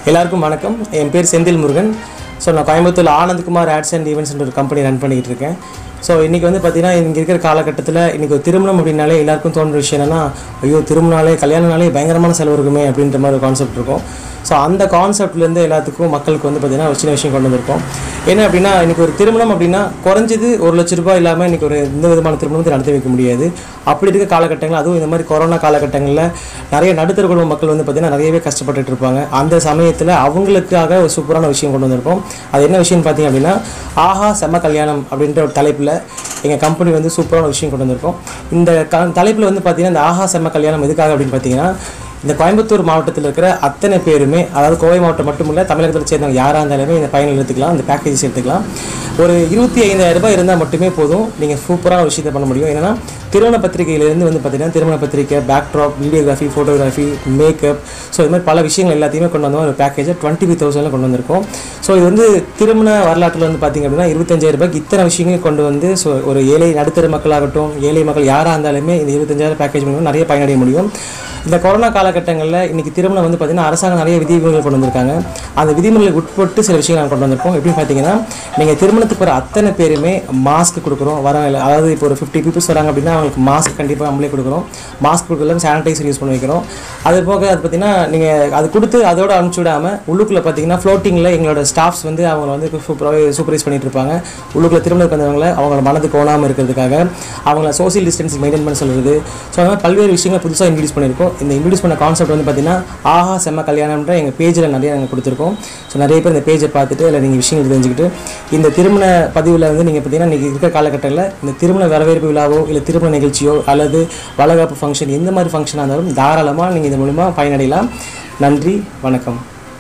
எல்லாருக்கும் வணக்கம் என் பேர் செந்தில் முருகன் ஸோ நான் கோயம்புத்தூர் ஆனந்த்குமார் ஆட்ஸ் அண்ட் ஈவெண்ட்ஸ்ன்ற ஒரு கம்பெனி ரன் பண்ணிக்கிட்டு இருக்கேன் ஸோ இன்றைக்கி வந்து பார்த்தீங்கன்னா இங்கே இருக்கிற காலகட்டத்தில் இன்றைக்கி ஒரு திருமணம் அப்படின்னாலே எல்லாருக்கும் தோன்ற விஷயம் என்னன்னா ஐயோ திருமணாலே கல்யாணனாலே பயங்கரமான செலவு இருக்குமே அப்படின்ற மாதிரி ஒரு கான்செப்ட் இருக்கும் ஸோ அந்த கான்செப்ட்லேருந்து எல்லாத்துக்கும் மக்களுக்கு வந்து பார்த்தீங்கன்னா ஒரு சின்ன விஷயம் கொண்டு வந்திருக்கோம் என்ன அப்படின்னா இன்றைக்கி ஒரு திருமணம் அப்படின்னா குறைஞ்சது ஒரு லட்ச ரூபாய் இல்லாமல் இன்றைக்கி ஒரு எந்த விதமான திருமணத்தை நடத்தி வைக்க முடியாது அப்படி இருக்க காலகட்டங்கள் அதுவும் இந்த மாதிரி கொரோனா காலகட்டங்களில் நிறைய நடுத்தர குடும்ப மக்கள் வந்து பார்த்திங்கன்னா நிறையவே கஷ்டப்பட்டுட்டு இருப்பாங்க அந்த சமயத்தில் அவங்களுக்காக ஒரு சூப்பரான விஷயம் கொண்டு வந்திருக்கோம் அது என்ன விஷயம்னு பார்த்தீங்க அப்படின்னா ஆஹா செம்ம கல்யாணம் அப்படின்ற ஒரு தலைப்பில் எங்கள் கம்பெனி வந்து சூப்பரான விஷயம் கொண்டு வந்திருக்கோம் இந்த க தலைப்பில் வந்து பார்த்தீங்கன்னா இந்த ஆஹா செம்ம கல்யாணம் எதுக்காக அப்படின்னு பார்த்தீங்கன்னா இந்த கோயம்புத்தூர் மாவட்டத்தில் இருக்கிற அத்தனை பேருமே அதாவது கோவை மாவட்டம் மட்டும் இல்லை தமிழகத்தில் சேர்ந்தவங்க யாராக இருந்தாலுமே இந்த பயனில் எடுத்துக்கலாம் இந்த பேக்கேஜஸ் எடுத்துக்கலாம் ஒரு இருபத்தி ஐந்தாயிரம் ரூபாய் இருந்தால் மட்டுமே போதும் நீங்கள் சூப்பரான விஷயத்தை பண்ண முடியும் என்னன்னா திருமண பத்திரிகையிலேருந்து வந்து பார்த்தீங்கன்னா திருமண பத்திரிக்கை backdrop videography photography makeup so இது மாதிரி பல விஷயங்கள் எல்லாத்தையுமே கொண்டு வந்தோம் ஒரு பேக்கேஜை டுவெண்ட்டி ஃபைவ் தௌசண்டில் கொண்டு வந்திருக்கோம் ஸோ இது வந்து திருமண வரலாற்றில் வந்து பார்த்தீங்க அப்படின்னா இருபத்தஞ்சாயிரம் ரூபாய்க்கு இத்தனை விஷயங்கள் கொண்டு வந்து ஸோ ஒரு ஏழை நடுத்தர மக்களாகட்டும் ஏழை மக்கள் யாராக இருந்தாலுமே இந்த இருபத்தஞ்சாயிரம் பேக்கேஜ் மூலம் நிறைய பயனடைய முடியும் இந்த கொரோனா காலகட்டங்களில் இன்றைக்கி திருமணம் வந்து பார்த்திங்கன்னா அரசாங்கம் நிறைய விதிமுறைகள் கொண்டு வந்திருக்காங்க அந்த விதிமுறைகளுக்கு உட்பட்டு சில விஷயங்கள் நாங்கள் கொண்டு வந்திருக்கோம் எப்படின்னு பார்த்தீங்கன்னா நீங்கள் திருமணத்துக்கு வர அத்தனை பேருமே மாஸ்க் கொடுக்குறோம் வர அதாவது இப்போ ஒரு ஃபிஃப்டி பீப்புள்ஸ் வராங்க அப்படின்னா அவங்களுக்கு மாஸ்க் கண்டிப்பாக நம்மளே கொடுக்குறோம் மாஸ்க் கொடுக்கல சானிடைசர் யூஸ் பண்ணி வைக்கிறோம் அது போக அது பார்த்தீங்கன்னா நீங்கள் அது கொடுத்து அதோட அனுப்பிச்சி விடாமல் உள்ளுக்குள்ளே பார்த்தீங்கன்னா ஃப்ளோட்டிங்கில் எங்களோட ஸ்டாஃப்ஸ் வந்து அவங்க வந்து சூப்பராகவே சூப்பரைஸ் பண்ணிட்டு இருப்பாங்க உள்ளுக்குள்ள திருமணத்துக்கு வந்தவங்கள அவங்கள மனது கோணாமல் இருக்கிறதுக்காக அவங்கள சோசியல் டிஸ்டன்ஸ் மெயின்டைன் பண்ண சொல்கிறது ஸோ அந்த மாதிரி பல்வேறு விஷயங்களை புதுசாக இன்ட்ரடியூஸ் பண்ணியிருக்கோம் இந்த இன்ட்ரடியூஸ் பண்ண கான்செப்ட் வந்து பார்த்தீங்கன்னா ஆஹா செம்ம கல்யாணம்ன்ற எங்கள் பேஜில் நிறைய நாங்கள் கொடுத்துருக்கோம் ஸோ நிறைய பேர் இந்த பேஜை பார்த்துட்டு இல்லை நீங்கள் விஷயங்கள் தெரிஞ்சுக்கிட்டு இந்த திருமண பதிவில் வந்து நீங்கள் பார்த்தீங்கன்னா இன்றைக்கி இருக்கிற காலகட்டத்தில் இந்த திருமண வரவேற்பு விழாவோ இல்லை திருமண நிகழ்ச்சியோ அல்லது வளகாப்பு ஃபங்க்ஷன் எந்த மாதிரி ஃபங்க்ஷனாக இருந்தாலும் தாராளமாக நீங்கள் இது மூலிமா பயனடையலாம் நன்றி வணக்கம்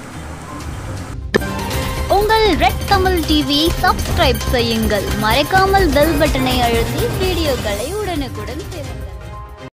உங்கள் ரெட் கமல் டிவியை சப்ஸ்கிரைப் செய்யுங்கள் மறக்காமல் பெல் பட்டனை அழுத்தி வீடியோக்களை உடனுக்குடன் பெறுங்கள்